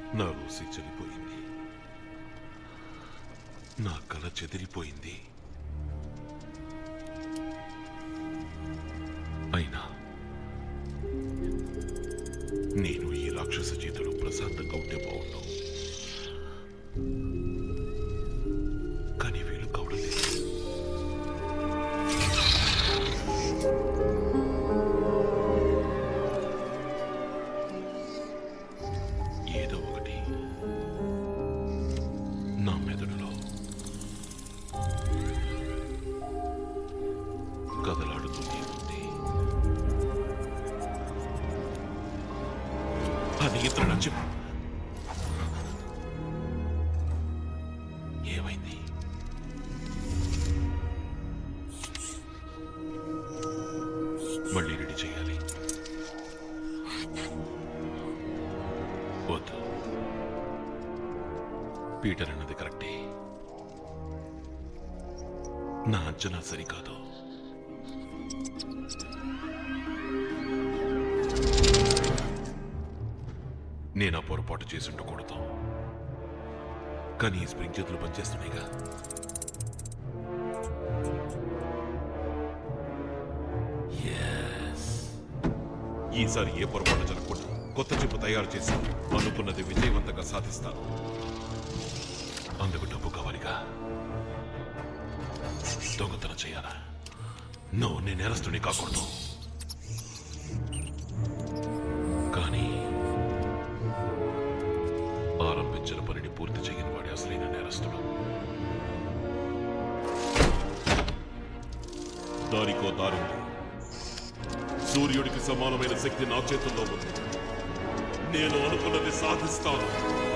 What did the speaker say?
నా రూసి చెడిపోయింది నా కల చెదిరిపోయింది అయినా నేను ఈ రాక్షస చేతిలో ప్రశాంతంగా ఉంటే బాగుండు కానీ వీలు కావడం లేదు ఏదో ఒకటి నా మెదడులో కదలాడుతూనే ఉంది ఆ నియంత్రణ చెప్పు ఏమైంది మళ్ళీ రెడీ చేయాలి వద్దు పీటర్ అన్నది కరెక్టే నా అంచనా సరికాదు నేను ఆ పొరపాటు చేసి ఉండకూడదు కానీ ఈ స్ప్రింగ్ చేతులు పనిచేస్తున్నాయిగా Yes. ఈసారి ఏ పొరపాటు జరగకుండా కొత్త చెప్పు తయారు చేసి అనుకున్నది విజయవంతంగా సాధిస్తాను అందుకు డబ్బు కావాలిగా దొంగతనం చేయాలా నో నేను నేరస్తుని కాకూడదు కానీ ఆరంభించిన పనిని పూర్తి చేయని వాడి అసలైన నేరస్తుడు దానికో దారుంది సూర్యుడికి సమానమైన శక్తి నా చేతుల్లో ఉంది నేను అనుకున్నది సాధిస్తాను